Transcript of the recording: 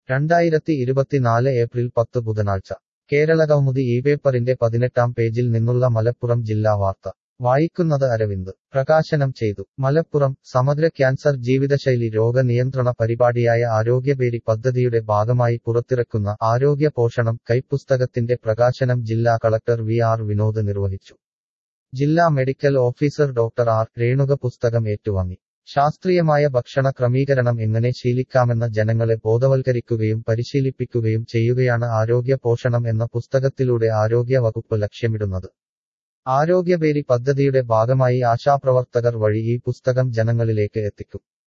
രണ്ടായിരത്തി ഇരുപത്തിനാല് ഏപ്രിൽ പത്ത് ബുധനാഴ്ച കേരളകൗമുദി ഈ പേപ്പറിന്റെ പതിനെട്ടാം പേജിൽ നിന്നുള്ള മലപ്പുറം ജില്ലാ വാർത്ത വായിക്കുന്നത് അരവിന്ദ് പ്രകാശനം ചെയ്തു മലപ്പുറം സമഗ്ര ക്യാൻസർ ജീവിതശൈലി രോഗനിയന്ത്രണ പരിപാടിയായ ആരോഗ്യപേരി പദ്ധതിയുടെ ഭാഗമായി പുറത്തിറക്കുന്ന ആരോഗ്യ പോഷണം കൈപ്പുസ്തകത്തിന്റെ പ്രകാശനം ജില്ലാ കളക്ടർ വി ആർ വിനോദ് നിർവഹിച്ചു ജില്ലാ medical officer doctor R Renuka പുസ്തകം ഏറ്റുവാങ്ങി ശാസ്ത്രീയമായ ഭക്ഷണ ക്രമീകരണം എങ്ങനെ ശീലിക്കാമെന്ന് ജനങ്ങളെ ബോധവൽക്കരിക്കുകയും പരിശീലിപ്പിക്കുകയും ചെയ്യുകയാണ് ആരോഗ്യ പോഷണം എന്ന പുസ്തകത്തിലൂടെ ആരോഗ്യ വകുപ്പ് ലക്ഷ്യമിടുന്നത് ആരോഗ്യപേരി പദ്ധതിയുടെ ഭാഗമായി ആശാപ്രവർത്തകർ വഴി ഈ പുസ്തകം ജനങ്ങളിലേക്ക് എത്തിക്കും